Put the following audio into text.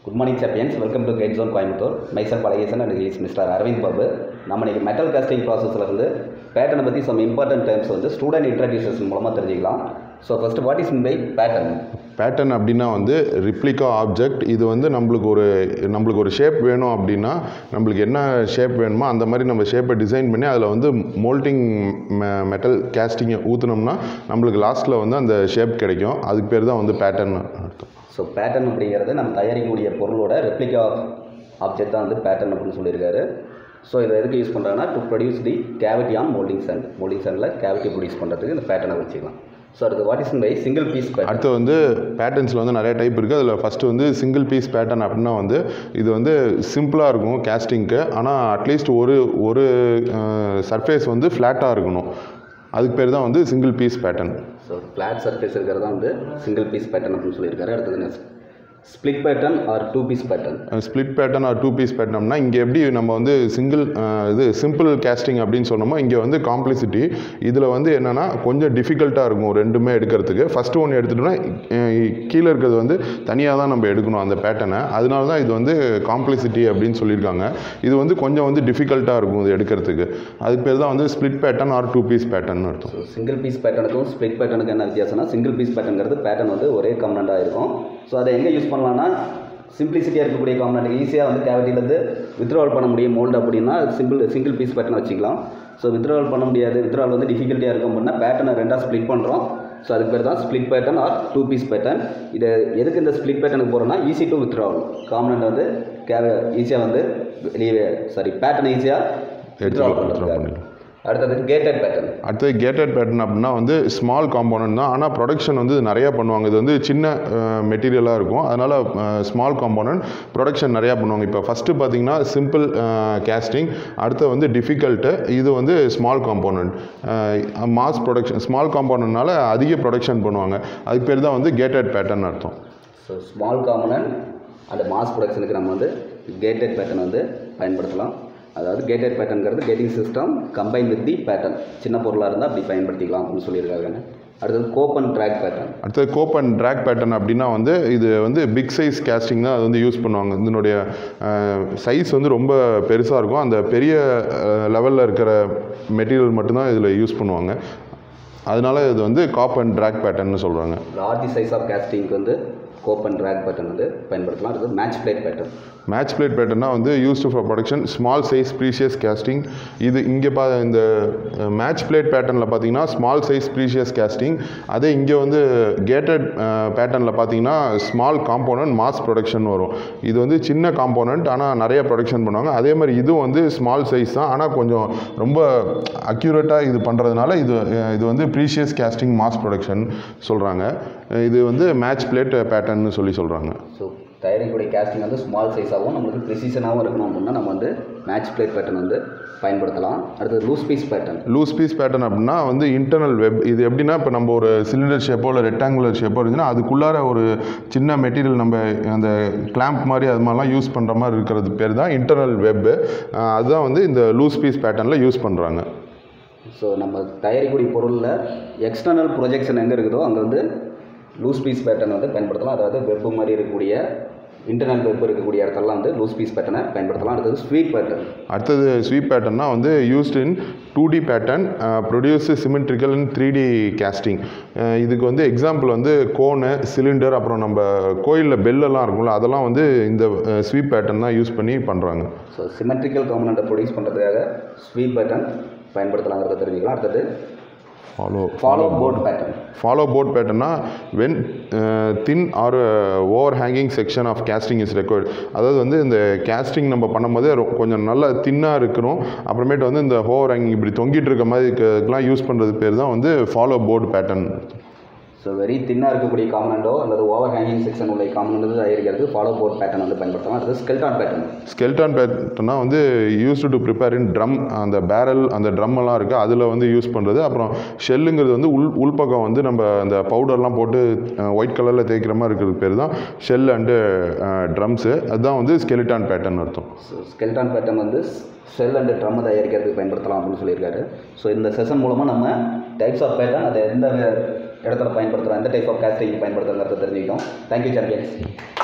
Good morning champions welcome to guide zone Coimbatore myself பழகேசன் and is mister Aravind Babu நம்ம இன்னைக்கு metal casting ப்ராசஸில் இருந்து பேட்டர்னை பற்றி சம் இம்பார்ட்டன்ட் டேர்ம்ஸ் வந்து ஸ்டூடெண்ட் இன்ட்ரடியூசேஷன் மூலமாக தெரிஞ்சுக்கலாம் so first what is mean by pattern pattern அப்படின்னா வந்து ரிப்ளிகா ஆப்ஜெக்ட் இது வந்து நம்மளுக்கு ஒரு நம்மளுக்கு ஒரு ஷேப் வேணும் அப்படின்னா நம்மளுக்கு என்ன ஷேப் வேணுமோ அந்த மாதிரி நம்ம ஷேப்பை டிசைன் பண்ணி அதில் வந்து மோல்டிங் மெட்டல் கேஸ்டிங்கை ஊற்றுனோம்னா நம்மளுக்கு லாஸ்ட்டில் வந்து அந்த ஷேப் கிடைக்கும் அதுக்கு பேர் தான் வந்து பேட்டர்ன் அர்த்தம் ஸோ பேட்டர்ன் அப்படிங்கிறது நம்ம தயாரிக்கக்கூடிய பொருளோட ரெப்ளிகா ஆப்ஜெக்ட் தான் வந்து பேட்டர்ன் அப்படின்னு சொல்லியிருக்காரு ஸோ இதை எதுக்கு யூஸ் பண்ணுறாங்கன்னா to produce the cavity on moulding sand moulding சண்டில் கேவிட்டி ப்ரொடியூஸ் பண்ணுறதுக்கு இந்த பேட்டர்னை வச்சுக்கலாம் ஸோ அடுத்து what is by single piece pattern அடுத்து வந்து பேட்டர்ன்ஸில் வந்து நிறைய டைப் இருக்குது அதில் ஃபஸ்ட்டு வந்து சிங்கிள் பீஸ் பேட்டர்ன் அப்படின்னா வந்து இது வந்து சிம்பிளாக இருக்கும் கேஸ்டிங்க்கு ஆனால் அட்லீஸ்ட் ஒரு ஒரு சர்ஃபேஸ் வந்து ஃப்ளாட்டாக இருக்கணும் அதுக்கு பேர் தான் வந்து single piece pattern so flat surface இருக்கிறது தான் வந்து சிங்கிள் பீஸ் பேட்டர்ன் அப்படின்னு சொல்லியிருக்காரு அடுத்தது next split pattern or two piece pattern split pattern or two piece பேட்டர்னா இங்கே எப்படி நம்ம வந்து சிங்கிள் இது சிம்பிள் கேஸ்டிங் அப்படின்னு சொன்னோமோ இங்கே வந்து காம்ப்ளிசிட்டி இதில் வந்து என்னென்னா கொஞ்சம் டிஃபிகல்ட்டாக இருக்கும் ரெண்டுமே எடுக்கிறதுக்கு ஃபஸ்ட்டு ஒன்று எடுத்துட்டோம்னா அஹ் கீழே இருக்கிறது வந்து தனியாக தான் நம்ம எடுக்கணும் அந்த பேட்டர்னை அதனால தான் இது வந்து காம்ப்ளிசிட்டி அப்படின்னு சொல்லியிருக்காங்க இது வந்து கொஞ்சம் வந்து டிஃபிகல்ட்டாக இருக்கும் இது எடுக்கிறதுக்கு அதுக்கு பேர் தான் வந்து split pattern or two piece pattern அர்த்தம் ஸோ சிங்கிள் பீஸ் பேட்டர்னுக்கும் ஸ்ப்ளிட் பேட்டர்னுக்கு என்ன வித்தியாசம்னா சிங்கிள் பீஸ் பேட்டர்ங்கிறது பேட்டர்ன் வந்து ஒரே காம்பனண்ட்டாக இருக்கும் ஸோ அதை எங்கே யூஸ் பண்ணலாம்னா சிம்பிளிசிட்டியாக இருக்கக்கூடிய காம்பனண்ட் ஈஸியாக வந்து கேவிட்டிலேருந்து வித்ட்ராவல் பண்ண முடியும் மோல்டு அப்படின்னா சிம்பிள் சிங்கிள் பீஸ் பேட்டர்ன் வச்சுக்கலாம் ஸோ வித்ட்ராவல் பண்ண முடியாது வித்ட்ராவல் வந்து டிஃபிகல்ட்டியாக இருக்கும் அப்படின்னா பேட்டர்னை ரெண்டாக ஸ்ப்ளிட் பண்ணுறோம் ஸோ அதுக்கு பேர் தான் split pattern or two piece pattern இது எதுக்கு இந்த ஸ்ப்ளிட் பேட்டர்னுக்கு போகிறோம்னா ஈஸி டு வித்ட்ராவல் காம்பனண்ட் வந்து கேவ ஈஸியாக வந்து வெளியே சாரி பேட்டர்ன் ஈஸியாக வித்ட்ராவல் withdraw பண்ணுறதுக்காக பண்ணிடலாம். அடுத்தது கேட்டட் பேட்டர்ன் அடுத்தது கேட்டட் பேட்டர்ன் அப்படின்னா வந்து ஸ்மால் காம்போனன்ட் தான் ஆனால் ப்ரொடக்ஷன் வந்து நிறையா பண்ணுவாங்க இது வந்து சின்ன மெட்டீரியலாக இருக்கும் அதனால் ஸ்மால் காம்போனன்ட் ப்ரொடக்ஷன் நிறையா பண்ணுவாங்க இப்போ ஃபஸ்ட்டு பார்த்தீங்கன்னா சிம்பிள் கேஸ்டிங் அடுத்து வந்து டிஃபிகல்ட்டு இது வந்து small component mass production small காம்போனன்ட்னால அதிக ப்ரொடக்ஷன் பண்ணுவாங்க அதுக்கு பேர் தான் வந்து கேட்டட் பேட்டர்ன் அர்த்தம் so small component and mass ப்ரொடக்ஷனுக்கு நம்ம வந்து கேட்டட் பேட்டர்ன் வந்து பயன்படுத்தலாம் அதாவது கேட்டட் பேட்டர்னுங்கிறது gating system combine with the pattern சின்ன பொருளாக இருந்தால் அப்படி பயன்படுத்திக்கலாம் அப்படின்னு சொல்லியிருக்காங்க அடுத்தது கோப்பன் ட்ராக் பேட்டர்ன் அடுத்தது கோப் அண்ட் ட்ராக் பேட்டர்ன் அப்படின்னா வந்து இது வந்து பிக் சைஸ் கேஸ்டிங் தான் அது வந்து யூஸ் பண்ணுவாங்க இதனுடைய சைஸ் வந்து ரொம்ப பெருசாக இருக்கும் அந்த பெரிய லெவலில் இருக்கிற மெட்டீரியல் மட்டும்தான் இதில் யூஸ் பண்ணுவாங்க அதனால இது வந்து காப் அண்ட் ட்ராக் பேட்டர்ன்னு சொல்கிறாங்க லார்ஜ் சைஸ் ஆஃப் கேஸ்டிங்க்கு வந்து கோப்பன் ட்ராக் பேட்டர்ன் வந்து பயன்படுத்தலாம் அடுத்தது match plate pattern match plate பேட்டர்னா வந்து used for production small size precious casting இது இங்கே பா இந்த மேட்ச் பிளேட் பேட்டர்னில் பார்த்தீங்கன்னா ஸ்மால் சைஸ் ப்ரீஷியஸ் கேஸ்டிங் அதே இங்கே வந்து கேட்டட் பேட்டர்னில் பார்த்தீங்கன்னா ஸ்மால் காம்போனன்ட் மாஸ் ப்ரொடக்ஷன் வரும் இது வந்து சின்ன காம்போனன்ட் ஆனால் நிறைய ப்ரொடக்ஷன் பண்ணுவாங்க அதே மாதிரி இதுவும் வந்து ஸ்மால் சைஸ் தான் ஆனால் கொஞ்சம் ரொம்ப அக்யூரேட்டாக இது பண்ணுறதுனால இது இது வந்து ப்ரீஷியஸ் கேஸ்டிங் மாஸ் ப்ரொடக்ஷன் சொல்கிறாங்க இது வந்து மேட்ச் பிளேட் பேட்டர்ன்னு சொல்லி சொல்கிறாங்க ஸோ தயாரிக்கக்கூடிய கேஸ்டிங் வந்து ஸ்மால் சைஸாகவும் நம்மளுக்கு ப்ரிசிஷனாகவும் இருக்கணும் அப்படின்னா நம்ம வந்து மேட்ச் பிளேட் பேட்டர்ன் வந்து பயன்படுத்தலாம் அடுத்தது loose piece pattern loose piece pattern அப்படின்னா வந்து இன்டர்னல் வெப் இது எப்படின்னா இப்போ நம்ம ஒரு சிலிண்டர் ஷேப்போ இல்லை ரெக்டாங்குலர் ஷேப்போ இருந்துச்சுன்னா அதுக்குள்ளார ஒரு சின்ன மெட்டீரியல் நம்ம அந்த கிளாம்ப் மாதிரி அது மாதிரிலாம் யூஸ் பண்ணுற மாதிரி இருக்கிறது பேர் தான் இன்டர்னல் வெப்பு அதுதான் வந்து இந்த லூஸ் பீஸ் பேட்டர்னில் யூஸ் பண்ணுறாங்க ஸோ நம்ம தயாரிக்கக்கூடிய பொருளில் எக்ஸ்டர்னல் ப்ரொஜெக்ஷன் எங்கே இருக்குதோ அங்கே வந்து லூஸ் பீஸ் பேட்டர்ன் வந்து பயன்படுத்தலாம் அதாவது வெப்பு மாதிரி இருக்கக்கூடிய இன்டர்னல் வெப் இருக்கக்கூடிய இடத்தெல்லாம் வந்து லூஸ் பீஸ் பேட்டர்னை பயன்படுத்தலாம் அடுத்தது ஸ்வீட் பேட்டர்ன் அடுத்தது ஸ்வீப் பேட்டர்னா வந்து used in two D pattern produce symmetrical in three D casting இதுக்கு வந்து எக்ஸாம்பிள் வந்து கோனு சிலிண்டர் அப்புறம் நம்ம கோயிலில் பெல்லெல்லாம் இருக்கும்ல அதெல்லாம் வந்து இந்த ஸ்வீப் பேட்டர்ன் தான் யூஸ் பண்ணி பண்ணுறாங்க ஸோ சிமெட்ரிக்கல் காம்பனண்ட்டை ப்ரொடியூஸ் பண்ணுறதுக்காக ஸ்வீட் பேட்டர்ன் பயன்படுத்தலாங்கிறத தெரிஞ்சுக்கலாம் அடுத்தது follow follow board pattern follow board பேட்டர்னா when thin or over hanging section of casting is required அதாவது வந்து இந்த கேஸ்டிங் நம்ம பண்ணும்போது ரொ- கொஞ்சம் நல்லா தின்னாக இருக்கணும் அப்புறமேட்டு வந்து இந்த ஓவர் ஹேங்கிங் இப்படி தொங்கிட்டு இருக்க மாதிரி இருக்கிறதுக்கெலாம் யூஸ் பண்ணுறது பேர் தான் வந்து follow board pattern so very தின்னாக இருக்கக்கூடிய காம்பனண்டோ அல்லது ஓவர் ஹேங்கிங் செக்ஷன் உள்ள காம்பனண்ட் வந்து தயாரிக்கிறது ஃபாலோ போர்ட் பேட்டர்ன் வந்து பயன்படுத்தலாம் அடுத்தது ஸ்கெல்டான் பேட்டர்ன் ஸ்கெல்டான் பேட்டர்னா வந்து used to prepare in drum அந்த பேரல் அந்த ட்ரம் எல்லாம் இருக்குது அதில் வந்து யூஸ் பண்ணுறது அப்புறம் ஷெல்லுங்கிறது வந்து உள் உள்பக்கம் வந்து நம்ம அந்த பவுடர்லாம் போட்டு ஒயிட் கலரில் தேய்க்கிற மாதிரி இருக்கிறது பேர் தான் ஷெல் அண்டு ட்ரம்ஸு அதுதான் வந்து ஸ்கெலிட்டான் பேட்டர்ன் அர்த்தம் ஸோ ஸ்கெல்டான் பேட்டர்ன் வந்து செல் அண்ட் ட்ரம் தயாரிக்கிறதுக்கு பயன்படுத்தலாம் அப்படின்னு சொல்லியிருக்காரு ஸோ இந்த செஷன் மூலமாக நம்ம டைப்ஸ் ஆஃப் பேட்டர்ன் அதை எந்த இடத்துல பயன்படுத்துகிறோம் எந்த டைப் ஆஃப் கேஸ்டிங் பயன்படுத்துறங்கிறத தெரிஞ்சுக்கிட்டோம் தேங்க்யூ சாம்பியன்ஸ்